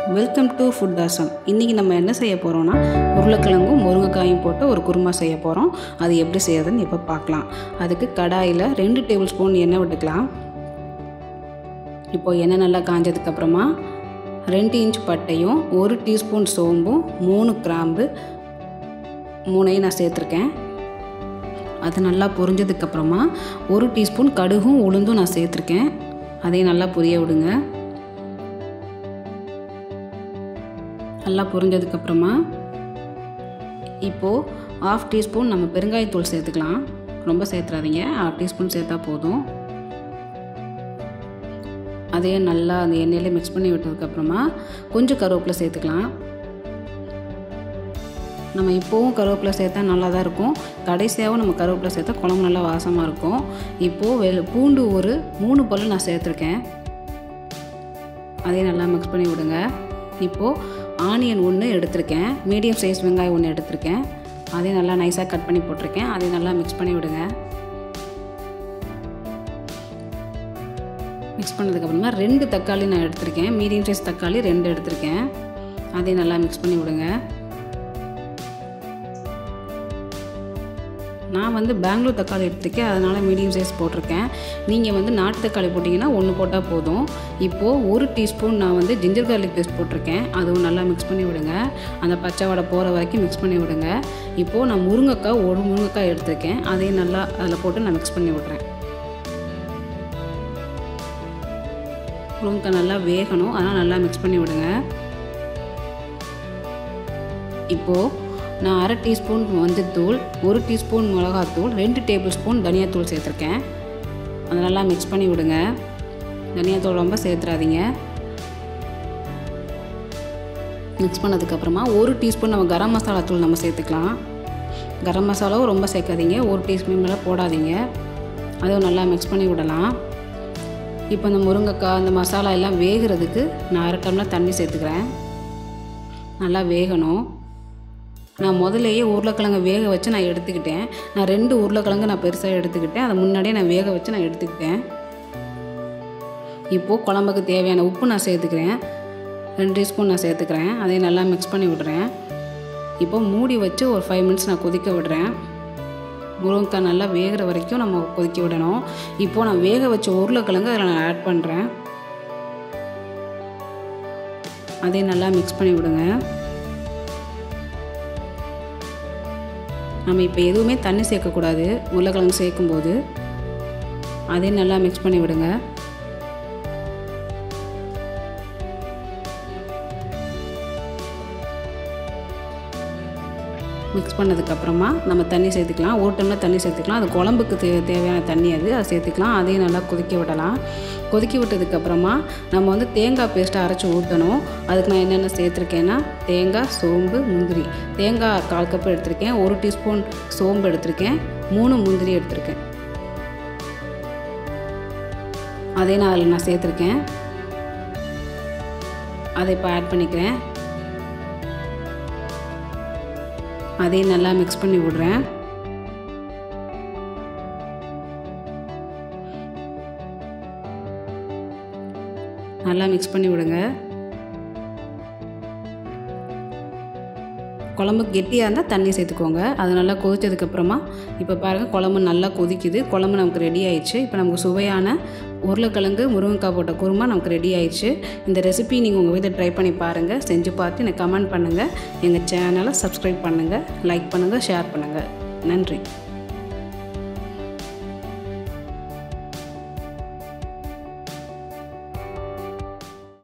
welcome to food தாசம் இன்றைக்கி நம்ம என்ன செய்ய போகிறோம்னா உருளைக்கிழங்கும் முருங்கைக்காயும் போட்டு ஒரு குருமா செய்ய போகிறோம் அது எப்படி செய்யறதுன்னு இப்போ பார்க்கலாம் அதுக்கு கடாயில் ரெண்டு டேபிள் ஸ்பூன் எண்ணெய் விட்டுக்கலாம் இப்போ எண்ணெய் நல்லா காஞ்சதுக்கப்புறமா ரெண்டு இன்ச் பட்டையும் ஒரு டீஸ்பூன் சோம்பும் மூணு கிராம்பு மூணையும் நான் சேர்த்துருக்கேன் அது நல்லா பொரிஞ்சதுக்கப்புறமா ஒரு டீஸ்பூன் கடுகும் உளுந்தும் நான் சேர்த்துருக்கேன் அதையும் நல்லா பொரிய விடுங்க நல்லா பொரிஞ்சதுக்கப்புறமா இப்போது ஆஃப் டீஸ்பூன் நம்ம பெருங்காயத்தூள் சேர்த்துக்கலாம் ரொம்ப சேர்த்துறாதீங்க ஆஃப் டீஸ்பூன் சேர்த்தா போதும் அதையே நல்லா அந்த எண்ணெயிலே மிக்ஸ் பண்ணி விட்டதுக்கப்புறமா கொஞ்சம் கருவேப்பிலை சேர்த்துக்கலாம் நம்ம இப்போவும் கருவேப்பிலை சேர்த்தா நல்லா தான் இருக்கும் கடைசியாகவும் நம்ம கருவேப்பிலை சேர்த்தா குழம்பு நல்லா வாசமாக இருக்கும் இப்போது வெ பூண்டு ஒரு மூணு பல் நான் சேர்த்துருக்கேன் அதையும் நல்லா மிக்ஸ் பண்ணி விடுங்க இப்போது ஆனியன் ஒன்று எடுத்திருக்கேன் மீடியம் சைஸ் வெங்காயம் ஒன்று எடுத்திருக்கேன் அதையும் நல்லா நைஸாக கட் பண்ணி போட்டிருக்கேன் அதையும் நல்லா மிக்ஸ் பண்ணி விடுங்க மிக்ஸ் பண்ணதுக்கப்புறமா ரெண்டு தக்காளி நான் எடுத்திருக்கேன் மீடியம் சைஸ் தக்காளி ரெண்டு எடுத்திருக்கேன் அதையும் நல்லா மிக்ஸ் பண்ணி விடுங்க நான் வந்து பெங்களூர் தக்காளி எடுத்திருக்கேன் அதனால் மீடியம் சைஸ் போட்டிருக்கேன் நீங்கள் வந்து நாட்டு தக்காளி போட்டிங்கன்னா ஒன்று போட்டால் போதும் இப்போது ஒரு டீஸ்பூன் நான் வந்து ஜிஞ்சர் கார்லிக் பேஸ்ட் போட்டிருக்கேன் அதுவும் நல்லா மிக்ஸ் பண்ணி விடுங்க அந்த பச்சை வடை போகிற வரைக்கும் மிக்ஸ் பண்ணி விடுங்க இப்போது நான் முருங்கைக்காய் ஒரு முருங்கைக்காய் எடுத்திருக்கேன் அதையும் நல்லா அதில் போட்டு நான் மிக்ஸ் பண்ணி விட்றேன் முருங்கைக்காய் நல்லா வேகணும் அதனால் நல்லா மிக்ஸ் பண்ணி விடுங்க இப்போது நான் அரை டீஸ்பூன் மஞ்சத்தூள் ஒரு டீஸ்பூன் மிளகாத்தூள் ரெண்டு டேபிள் ஸ்பூன் தனியாத்தூள் சேர்த்துருக்கேன் அதை நல்லா மிக்ஸ் பண்ணி விடுங்க தனியாத்தூள் ரொம்ப சேர்த்துறாதீங்க மிக்ஸ் பண்ணதுக்கப்புறமா ஒரு டீஸ்பூன் நம்ம கரம் மசாலா தூள் நம்ம சேர்த்துக்கலாம் கரம் மசாலாவும் ரொம்ப சேர்க்காதீங்க ஒரு டீஸ்பூன் மேலே போடாதீங்க அதுவும் நல்லா மிக்ஸ் பண்ணி விடலாம் இப்போ இந்த முருங்கைக்காய் அந்த மசாலா எல்லாம் வேகிறதுக்கு நான் அரை டம்ளர் தண்ணி சேர்த்துக்கிறேன் நல்லா வேகணும் நான் முதல்லையே உருளைக்கிழங்கு வேக வச்சு நான் எடுத்துக்கிட்டேன் நான் ரெண்டு உருளைக்கிழங்கு நான் பெருசாக எடுத்துக்கிட்டேன் அதை முன்னாடியே நான் வேக வச்சு நான் எடுத்துக்கிட்டேன் இப்போது குழம்புக்கு தேவையான உப்பு நான் சேர்த்துக்கிறேன் ரெண்டு டீஸ்பூன் நான் சேர்த்துக்கிறேன் அதையும் நல்லா மிக்ஸ் பண்ணி விடுறேன் இப்போ மூடி வச்சு ஒரு ஃபைவ் மினிட்ஸ் நான் கொதிக்க விடுறேன் முருங்கைக்காய் நல்லா வேகிற வரைக்கும் நம்ம கொதிக்க விடணும் இப்போது நான் வேக வச்ச உருளைக்கிழங்கு அதில் நான் ஆட் பண்ணுறேன் அதையும் நல்லா மிக்ஸ் பண்ணி விடுங்க நம்ம இப்போ எதுவுமே தண்ணி சேர்க்கக்கூடாது உருளைக்கிழங்கு சேர்க்கும்போது அதையும் நல்லா மிக்ஸ் பண்ணி விடுங்க மிக்ஸ் பண்ணதுக்கப்புறமா நம்ம தண்ணி சேர்த்துக்கலாம் ஒரு டம்ளர் தண்ணி சேர்த்துக்கலாம் அது குழம்புக்கு தே தேவையான தண்ணி அது அதை சேர்த்துக்கலாம் அதையும் நல்லா கொதிக்க விடலாம் கொதிக்க விட்டதுக்கப்புறமா நம்ம வந்து தேங்காய் பேஸ்ட்டை அரைச்சி ஊற்றணும் அதுக்கு நான் என்னென்ன சேர்த்துருக்கேன்னா தேங்காய் சோம்பு முந்திரி தேங்காய் கால் கப் எடுத்திருக்கேன் ஒரு டீஸ்பூன் சோம்பு எடுத்திருக்கேன் மூணு முந்திரி எடுத்திருக்கேன் அதையும் நான் அதில் நான் சேர்த்துருக்கேன் அதை இப்போ ஆட் பண்ணிக்கிறேன் அதையும் நல்லா மிக்ஸ் பண்ணி விடுறேன் நல்லா மிக்ஸ் பண்ணி விடுங்க குழம்பு கெட்டியாக இருந்தால் தண்ணி சேர்த்துக்கோங்க அது நல்லா கொதிச்சதுக்கப்புறமா இப்போ பாருங்கள் குழம்பு நல்லா கொதிக்குது குழம்பு நமக்கு ரெடி ஆயிடுச்சு இப்போ நமக்கு சுவையான உருளைக்கிழங்கு முருங்கைக்காய் போட்ட குருமா நமக்கு ரெடி ஆயிடுச்சு இந்த ரெசிபி நீங்கள் உங்கள் வீட்டில் ட்ரை பண்ணி பாருங்கள் செஞ்சு பார்த்து எனக்கு கமெண்ட் பண்ணுங்கள் எங்கள் சேனலை சப்ஸ்கிரைப் பண்ணுங்கள் லைக் பண்ணுங்கள் ஷேர் பண்ணுங்கள் நன்றி